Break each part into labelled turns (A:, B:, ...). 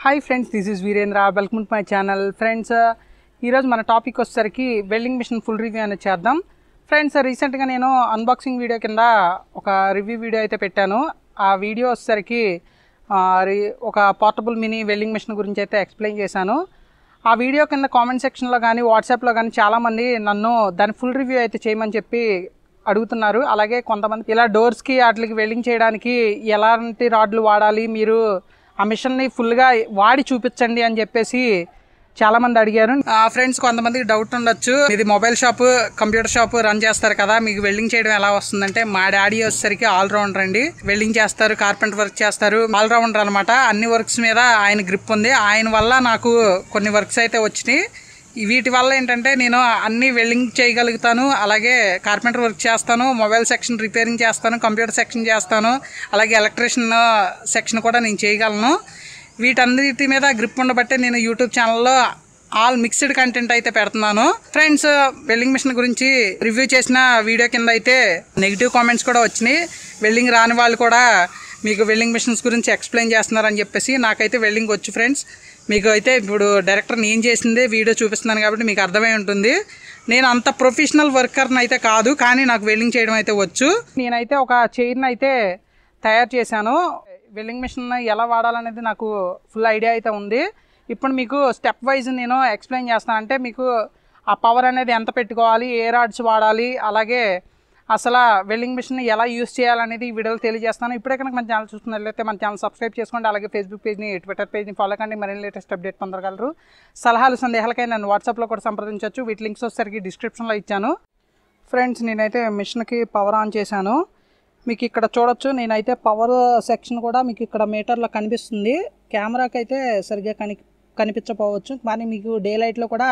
A: hi friends this is Veerendra welcome to my channel friends ఈరోజు మన topic వచ్చేసరికి welding machine full review అనేది చేద్దాం ఫ్రెండ్స్ రీసెంట్గా నేను అన్బాక్సింగ్ వీడియో కింద ఒక రివ్యూ వీడియో అయితే పెట్టాను ఆ వీడియో వచ్చేసరికి ఆ, రి- ఒక పోర్టబుల్ మినీ వెల్డింగ్ మిషన్ గురించి అయితే ఎక్స్ప్లెయిన్ చేశాను ఆ వీడియో కింద కామెంట్ సెక్షన్లో కానీ వాట్సాప్లో కానీ చాలామంది నన్ను దాని ఫుల్ రివ్యూ అయితే చేయమని చెప్పి అడుగుతున్నారు అలాగే కొంతమంది ఇలా డోర్స్కి వాటికి వెల్డింగ్ చేయడానికి ఎలాంటి రాడ్లు వాడాలి మీరు ఆ మిషన్ని ఫుల్గా వాడి చూపించండి అని చెప్పేసి చాలా మంది అడిగారు ఫ్రెండ్స్ కొంతమందికి డౌట్ ఉండొచ్చు ఇది mobile shop computer shop run చేస్తారు కదా మీకు వెల్డింగ్ చేయడం ఎలా వస్తుందంటే మా డాడీ వచ్చేసరికి ఆల్ రౌండర్ అండి వెల్డింగ్ చేస్తారు కార్పెంటర్ వర్క్ చేస్తారు ఆల్ రౌండర్ అనమాట అన్ని వర్క్స్ మీద ఆయన గ్రిప్ ఉంది ఆయన వల్ల నాకు కొన్ని వర్క్స్ అయితే వచ్చినాయి ఈ వీటి వల్ల ఏంటంటే నేను అన్ని వెల్డింగ్ చేయగలుగుతాను అలాగే కార్పెంటర్ వర్క్ చేస్తాను మొబైల్ సెక్షన్ రిపేరింగ్ చేస్తాను కంప్యూటర్ సెక్షన్ చేస్తాను అలాగే ఎలక్ట్రీషియన్ సెక్షన్ కూడా నేను చేయగలను వీటన్నిటి మీద గ్రిప్ ఉండబట్టే నేను యూట్యూబ్ ఛానల్లో ఆల్ మిక్స్డ్ కంటెంట్ అయితే పెడుతున్నాను ఫ్రెండ్స్ వెల్డింగ్ మిషన్ గురించి రివ్యూ చేసిన వీడియో కింద అయితే నెగిటివ్ కామెంట్స్ కూడా వచ్చినాయి వెల్డింగ్ రాని వాళ్ళు కూడా మీకు వెల్డింగ్ మిషన్స్ గురించి ఎక్స్ప్లెయిన్ చేస్తున్నారని చెప్పేసి నాకైతే వెల్డింగ్ వచ్చు ఫ్రెండ్స్ మీకు అయితే ఇప్పుడు డైరెక్టర్ నేను చేసిందే వీడియో చూపిస్తున్నాను కాబట్టి మీకు అర్థమై ఉంటుంది నేను అంత ప్రొఫెషనల్ వర్కర్ని అయితే కాదు కానీ నాకు వెల్డింగ్ చేయడం అయితే వచ్చు నేనైతే ఒక చైర్ని అయితే తయారు చేశాను వెల్డింగ్ మిషన్ ఎలా వాడాలనేది నాకు ఫుల్ ఐడియా అయితే ఉంది ఇప్పుడు మీకు స్టెప్ వైజ్ నేను ఎక్స్ప్లెయిన్ చేస్తాను అంటే మీకు ఆ పవర్ అనేది ఎంత పెట్టుకోవాలి ఏ రాడ్స్ వాడాలి అలాగే అసలు వెల్డింగ్ మిషన్ ఎలా యూస్ చేయాలనేది ఈ వీడియోలో తెలియజేస్తాను ఇప్పుడే కనుక మన ఛానల్ చూస్తున్నట్లయితే మన ఛానల్ సబ్స్క్రైబ్ చేసుకోండి అలాగే ఫేస్బుక్ పేజ్ని ట్విట్టర్ పేజ్ని ఫాలో కండి మరిన్ని లేటెస్ట్ అప్డేట్ పొందగలరు సలహాలు సందేహాలకై నన్ను వాట్సాప్లో కూడా సంప్రదించవచ్చు వీటి లింక్స్ వచ్చేసరికి డిస్క్రిప్షన్లో ఇచ్చాను ఫ్రెండ్స్ నేనైతే మిషన్కి పవర్ ఆన్ చేశాను మీకు ఇక్కడ చూడొచ్చు నేనైతే పవర్ సెక్షన్ కూడా మీకు ఇక్కడ మీటర్లో కనిపిస్తుంది కెమెరాకి అయితే సరిగ్గా కని కనిపించకపోవచ్చు కానీ మీకు డే లైట్లో కూడా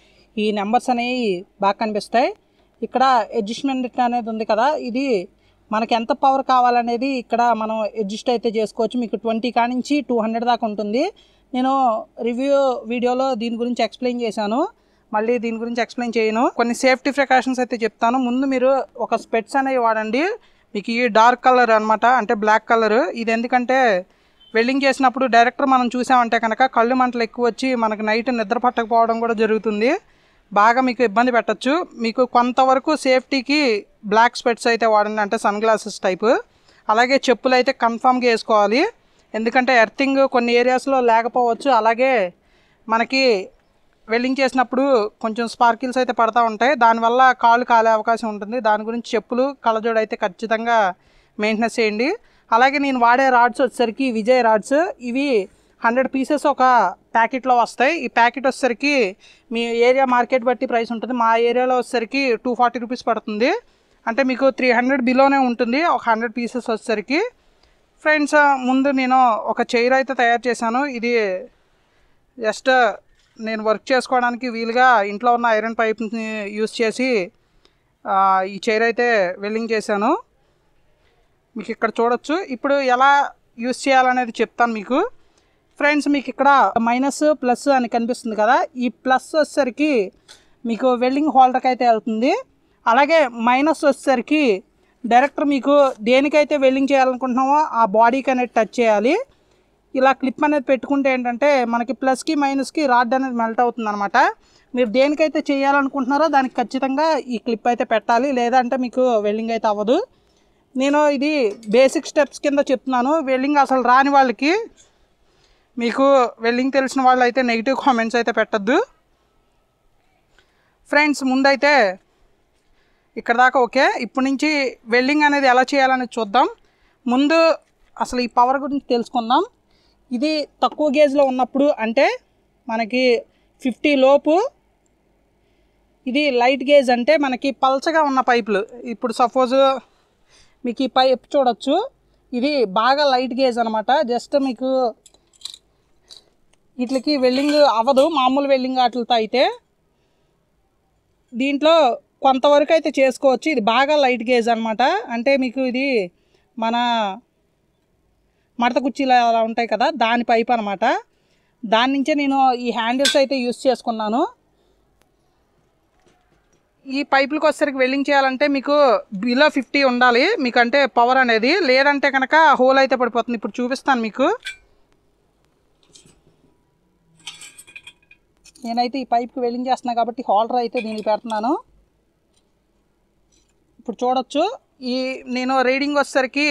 A: ఈ నెంబర్స్ అనేవి బాగా కనిపిస్తాయి ఇక్కడ అడ్జస్ట్మెంట్ అనేది ఉంది కదా ఇది మనకి ఎంత పవర్ కావాలనేది ఇక్కడ మనం అడ్జస్ట్ అయితే చేసుకోవచ్చు మీకు ట్వంటీ కానించి టూ హండ్రెడ్ దాకా ఉంటుంది నేను రివ్యూ వీడియోలో దీని గురించి ఎక్స్ప్లెయిన్ చేశాను మళ్ళీ దీని గురించి ఎక్స్ప్లెయిన్ చేయను కొన్ని సేఫ్టీ ప్రికాషన్స్ అయితే చెప్తాను ముందు మీరు ఒక స్పెట్స్ అనేవి వాడండి మీకు ఈ డార్క్ కలర్ అన్నమాట అంటే బ్లాక్ కలర్ ఇది ఎందుకంటే వెల్డింగ్ చేసినప్పుడు డైరెక్టర్ మనం చూసామంటే కనుక కళ్ళు మంటలు ఎక్కువ వచ్చి మనకు నైట్ నిద్ర పట్టకపోవడం కూడా జరుగుతుంది బాగా మీకు ఇబ్బంది పెట్టచ్చు మీకు కొంతవరకు సేఫ్టీకి బ్లాక్ స్పెట్స్ అయితే వాడండి అంటే సన్ గ్లాసెస్ టైపు అలాగే చెప్పులు అయితే కన్ఫామ్గా వేసుకోవాలి ఎందుకంటే ఎర్తింగ్ కొన్ని ఏరియాస్లో లేకపోవచ్చు అలాగే మనకి వెల్డింగ్ చేసినప్పుడు కొంచెం స్పార్కిల్స్ అయితే పడతా ఉంటాయి దానివల్ల కాళ్ళు కాలే అవకాశం ఉంటుంది దాని గురించి చెప్పులు కళ్ళజోడు అయితే ఖచ్చితంగా మెయింటెనెన్స్ చేయండి అలాగే నేను వాడే రాడ్స్ వచ్చేసరికి విజయ్ రాడ్స్ ఇవి హండ్రెడ్ పీసెస్ ఒక ప్యాకెట్లో వస్తాయి ఈ ప్యాకెట్ వచ్చేసరికి మీ ఏరియా మార్కెట్ బట్టి ప్రైస్ ఉంటుంది మా ఏరియాలో వచ్చేసరికి టూ ఫార్టీ రూపీస్ పడుతుంది అంటే మీకు త్రీ హండ్రెడ్ బిలోనే ఉంటుంది ఒక హండ్రెడ్ పీసెస్ వచ్చేసరికి ఫ్రెండ్స్ ముందు నేను ఒక చైర్ అయితే తయారు చేశాను ఇది జస్ట్ నేను వర్క్ చేసుకోవడానికి వీలుగా ఇంట్లో ఉన్న ఐరన్ పైప్ని యూస్ చేసి ఆ, ఈ చైర్ అయితే వెల్డింగ్ చేశాను మీకు ఇక్కడ చూడొచ్చు ఇప్పుడు ఎలా యూస్ చేయాలనేది చెప్తాను మీకు ఫ్రెండ్స్ మీకు ఇక్కడ మైనస్ ప్లస్ అని కనిపిస్తుంది కదా ఈ ప్లస్ వచ్చేసరికి మీకు వెల్డింగ్ హోల్డర్కి అయితే వెళ్తుంది అలాగే మైనస్ వచ్చేసరికి డైరెక్టర్ మీకు దేనికైతే వెల్డింగ్ చేయాలనుకుంటున్నామో ఆ బాడీకి అనేది టచ్ చేయాలి ఇలా క్లిప్ అనేది పెట్టుకుంటే ఏంటంటే మనకి ప్లస్కి మైనస్కి రాడ్ అనేది మెల్ట్ అవుతుంది అనమాట మీరు దేనికైతే చేయాలనుకుంటున్నారో దానికి ఖచ్చితంగా ఈ క్లిప్ అయితే పెట్టాలి లేదంటే మీకు వెల్డింగ్ అయితే అవ్వదు నేను ఇది బేసిక్ స్టెప్స్ కింద చెప్తున్నాను వెల్డింగ్ అసలు రాని వాళ్ళకి మీకు వెల్డింగ్ తెలిసిన వాళ్ళు అయితే నెగిటివ్ కామెంట్స్ అయితే పెట్టద్దు ఫ్రెండ్స్ ముందైతే ఇక్కడ దాకా ఓకే ఇప్పటి నుంచి వెల్డింగ్ అనేది ఎలా చేయాలనేది చూద్దాం ముందు అసలు ఈ పవర్ గురించి తెలుసుకుందాం ఇది తక్కువ గేజ్లో ఉన్నప్పుడు అంటే మనకి ఫిఫ్టీ లోపు ఇది లైట్ గేజ్ అంటే మనకి పల్చగా ఉన్న పైపులు ఇప్పుడు సపోజ్ మీకు ఈ పైప్ చూడొచ్చు ఇది బాగా లైట్ గేజ్ అనమాట జస్ట్ మీకు వీటికి వెల్డింగ్ అవ్వదు మామూలు వెల్డింగ్ వాటితో అయితే దీంట్లో కొంతవరకు అయితే చేసుకోవచ్చు ఇది బాగా లైట్ గేజ్ అనమాట అంటే మీకు ఇది మన మడత కుర్చీలు అలా ఉంటాయి కదా దాని పైప్ అనమాట దాని నుంచే నేను ఈ హ్యాండిల్స్ అయితే యూస్ చేసుకున్నాను ఈ పైపులకు వచ్చేసరికి వెల్డింగ్ చేయాలంటే మీకు బిలో ఫిఫ్టీ ఉండాలి మీకు అంటే పవర్ అనేది లేదంటే కనుక హోల్ అయితే పడిపోతుంది ఇప్పుడు చూపిస్తాను మీకు నేనైతే ఈ పైప్కి వెల్డింగ్ చేస్తున్నా కాబట్టి హోల్డర్ అయితే దీనికి పెడుతున్నాను ఇప్పుడు చూడొచ్చు ఈ నేను రీడింగ్ వచ్చేసరికి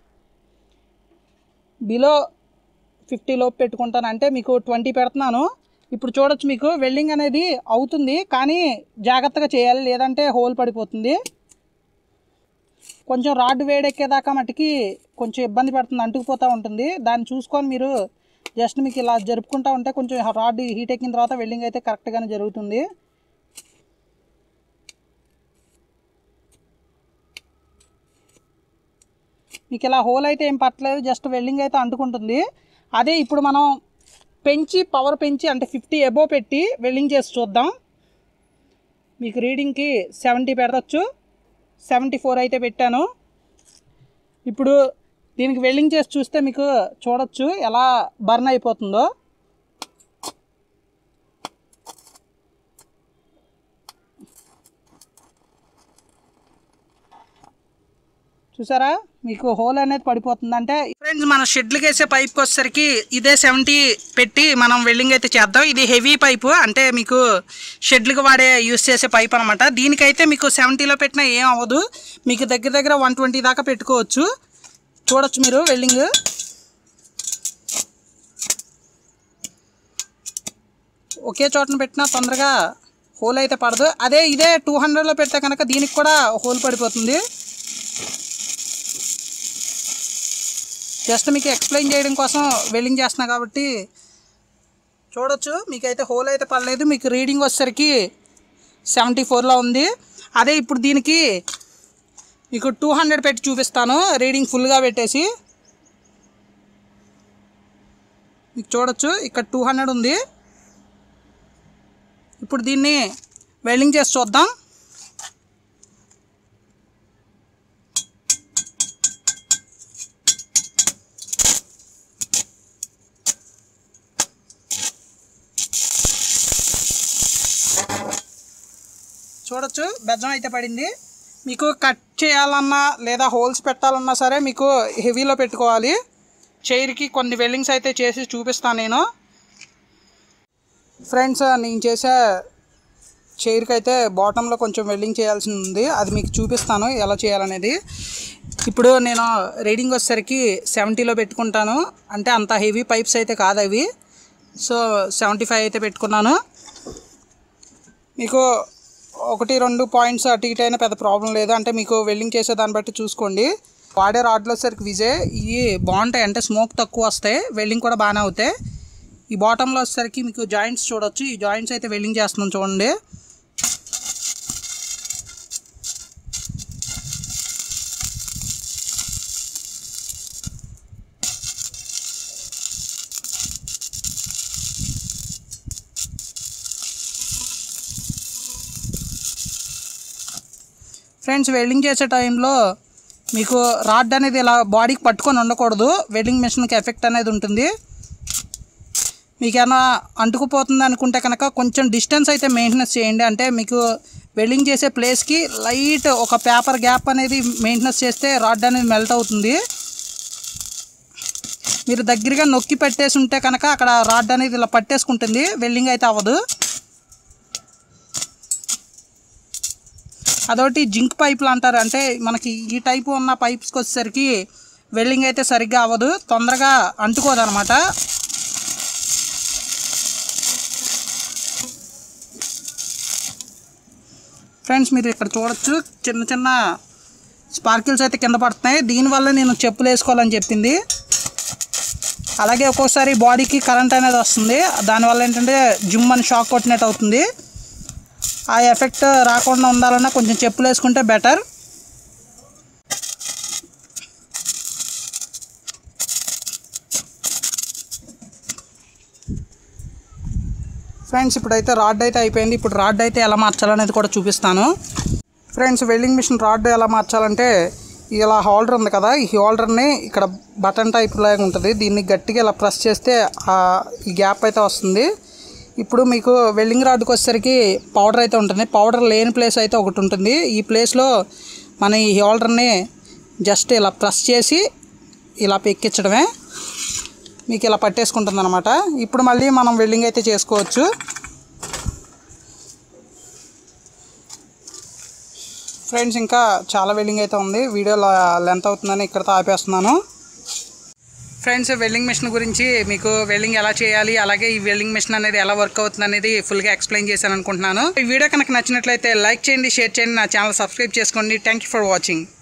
A: బిలో ఫిఫ్టీ లోపు పెట్టుకుంటాను అంటే మీకు ట్వంటీ పెడుతున్నాను ఇప్పుడు చూడొచ్చు మీకు వెల్డింగ్ అనేది అవుతుంది కానీ జాగ్రత్తగా చేయాలి లేదంటే హోల్ పడిపోతుంది కొంచెం రాడ్ వేడెక్కేదాకా మట్టుకి కొంచెం ఇబ్బంది పడుతుంది అంటుకుపోతూ ఉంటుంది దాన్ని చూసుకొని మీరు జస్ట్ మీకు ఇలా జరుపుకుంటూ ఉంటే కొంచెం రాడ్ హీట్ ఎక్కిన తర్వాత వెల్డింగ్ అయితే కరెక్ట్గానే జరుగుతుంది మీకు ఇలా హోల్ అయితే ఏం పట్టలేదు జస్ట్ వెల్డింగ్ అయితే అంటుకుంటుంది అదే ఇప్పుడు మనం పెంచి పవర్ పెంచి అంటే ఫిఫ్టీ ఎబో పెట్టి వెల్డింగ్ చేసి చూద్దాం మీకు రీడింగ్కి సెవెంటీ పెడవచ్చు సెవెంటీ ఫోర్ అయితే పెట్టాను ఇప్పుడు దీనికి వెల్డింగ్ చేసి చూస్తే మీకు చూడొచ్చు ఎలా బర్న్ అయిపోతుందో చూసారా మీకు హోల్ అనేది పడిపోతుంది అంటే ఫ్రెండ్స్ మన షెడ్లకి వేసే పైప్కి వచ్చేసరికి ఇదే సెవెంటీ పెట్టి మనం వెల్డింగ్ అయితే చేద్దాం ఇది హెవీ పైపు అంటే మీకు షెడ్లకి వాడే యూస్ చేసే పైప్ అనమాట దీనికైతే మీకు సెవెంటీలో పెట్టినా ఏం అవ్వదు మీకు దగ్గర దగ్గర వన్ ట్వంటీ దాకా పెట్టుకోవచ్చు చూడొచ్చు మీరు వెల్డింగ్ ఒకే చోటన పెట్టినా తొందరగా హోల్ అయితే పడదు అదే ఇదే టూ హండ్రెడ్లో పెడితే కనుక దీనికి కూడా హోల్ పడిపోతుంది జస్ట్ మీకు ఎక్స్ప్లెయిన్ చేయడం కోసం వెల్డింగ్ చేస్తున్నా కాబట్టి చూడొచ్చు మీకైతే హోల్ అయితే పడలేదు మీకు రీడింగ్ వచ్చేసరికి సెవెంటీ ఫోర్లో ఉంది అదే ఇప్పుడు దీనికి మీకు టూ హండ్రెడ్ పెట్టి చూపిస్తాను రీడింగ్ ఫుల్గా పెట్టేసి మీకు చూడొచ్చు ఇక్కడ టూ హండ్రెడ్ ఉంది ఇప్పుడు దీన్ని వెల్డింగ్ చేసి చూద్దాం చూడొచ్చు బెజ్జం అయితే పడింది మీకు కట్ చేయాలన్నా లేదా హోల్స్ పెట్టాలన్నా సరే మీకు హెవీలో పెట్టుకోవాలి చైర్కి కొన్ని వెల్డింగ్స్ అయితే చేసి చూపిస్తాను నేను ఫ్రెండ్స్ నేను చేసే చైర్కి అయితే బాటంలో కొంచెం వెల్డింగ్ చేయాల్సి ఉంది అది మీకు చూపిస్తాను ఎలా చేయాలనేది ఇప్పుడు నేను రీడింగ్ వచ్చేసరికి సెవెంటీలో పెట్టుకుంటాను అంటే అంత హెవీ పైప్స్ అయితే కాదు అవి సో సెవెంటీ ఫైవ్ అయితే పెట్టుకున్నాను మీకు ఒకటి రెండు పాయింట్స్ అటు ఇటు అయినా పెద్ద ప్రాబ్లం లేదు అంటే మీకు వెల్డింగ్ చేసే దాన్ని బట్టి చూసుకోండి వాడే రాడ్లు వచ్చేసరికి విజే ఇవి బాగుంటాయి అంటే స్మోక్ తక్కువ వస్తాయి వెల్డింగ్ కూడా బాగానే అవుతాయి ఈ బాటంలో వచ్చేసరికి మీకు జాయింట్స్ చూడొచ్చు ఈ జాయింట్స్ అయితే వెల్డింగ్ చేస్తున్నాం చూడండి ఫ్రెండ్స్ వెల్డింగ్ చేసే టైంలో మీకు రాడ్ అనేది ఇలా బాడీకి పట్టుకొని ఉండకూడదు వెల్డింగ్ మిషన్కి ఎఫెక్ట్ అనేది ఉంటుంది మీకేమైనా అంటుకుపోతుంది అనుకుంటే కనుక కొంచెం డిస్టెన్స్ అయితే మెయింటెనెన్స్ చేయండి అంటే మీకు వెల్డింగ్ చేసే ప్లేస్కి లైట్ ఒక పేపర్ గ్యాప్ అనేది మెయింటెనెన్స్ చేస్తే రాడ్ అనేది మెల్ట్ అవుతుంది మీరు దగ్గరగా నొక్కి పెట్టేసి ఉంటే కనుక అక్కడ రాడ్ అనేది ఇలా పట్టేసుకుంటుంది వెల్డింగ్ అయితే అవ్వదు అదొకటి జింక్ పైపులు అంటారు అంటే మనకి ఈ టైపు ఉన్న పైప్స్కి వచ్చేసరికి వెల్డింగ్ అయితే సరిగ్గా అవ్వదు తొందరగా అంటుకోదు అనమాట ఫ్రెండ్స్ మీరు ఇక్కడ చూడొచ్చు చిన్న చిన్న స్పార్కిల్స్ అయితే కింద పడుతున్నాయి దీనివల్ల నేను చెప్పులు వేసుకోవాలని చెప్పింది అలాగే ఒక్కోసారి బాడీకి కరెంట్ అనేది వస్తుంది దానివల్ల ఏంటంటే జిమ్ అని షాక్ కొట్టినట్టు అవుతుంది ఆ ఎఫెక్ట్ రాకుండా ఉండాలన్నా కొంచెం చెప్పులు వేసుకుంటే బెటర్ ఫ్రెండ్స్ ఇప్పుడైతే రాడ్ అయితే అయిపోయింది ఇప్పుడు రాడ్ అయితే ఎలా మార్చాలనేది కూడా చూపిస్తాను ఫ్రెండ్స్ వెల్డింగ్ మిషన్ రాడ్ ఎలా మార్చాలంటే ఇలా హోల్డర్ ఉంది కదా ఈ హోల్డర్ని ఇక్కడ బటన్ టైప్ లాగా ఉంటుంది దీన్ని గట్టిగా ఇలా ప్రెస్ చేస్తే ఆ ఈ గ్యాప్ అయితే వస్తుంది ఇప్పుడు మీకు వెల్డింగ్ రాడ్కి వచ్చేసరికి పౌడర్ అయితే ఉంటుంది పౌడర్ లేని ప్లేస్ అయితే ఒకటి ఉంటుంది ఈ ప్లేస్లో మన ఈ హోల్డర్ని జస్ట్ ఇలా ప్రెస్ చేసి ఇలా ఎక్కించడమే మీకు ఇలా పట్టేసుకుంటుంది అనమాట ఇప్పుడు మళ్ళీ మనం వెల్డింగ్ అయితే చేసుకోవచ్చు ఫ్రెండ్స్ ఇంకా చాలా వెల్డింగ్ అయితే ఉంది వీడియో లెంత్ అవుతుందని ఇక్కడతో ఆపేస్తున్నాను ఫ్రెండ్స్ వెల్డింగ్ మిషన్ గురించి మీకు వెల్డింగ్ ఎలా చేయాలి అలాగే ఈ వెల్డింగ్ మిషన్ అనేది ఎలా వర్క్ అవుతుంది అనేది ఫుల్గా ఎక్స్ప్లెయిన్ చేశాను అనుకుంటున్నాను ఈ వీడియో కనుక నచ్చినట్లయితే లైక్ చేయండి షేర్ చేయండి నా ఛానల్ సబ్స్క్రైబ్ చేసుకోండి థ్యాంక్ యూ ఫర్ వాచింగ్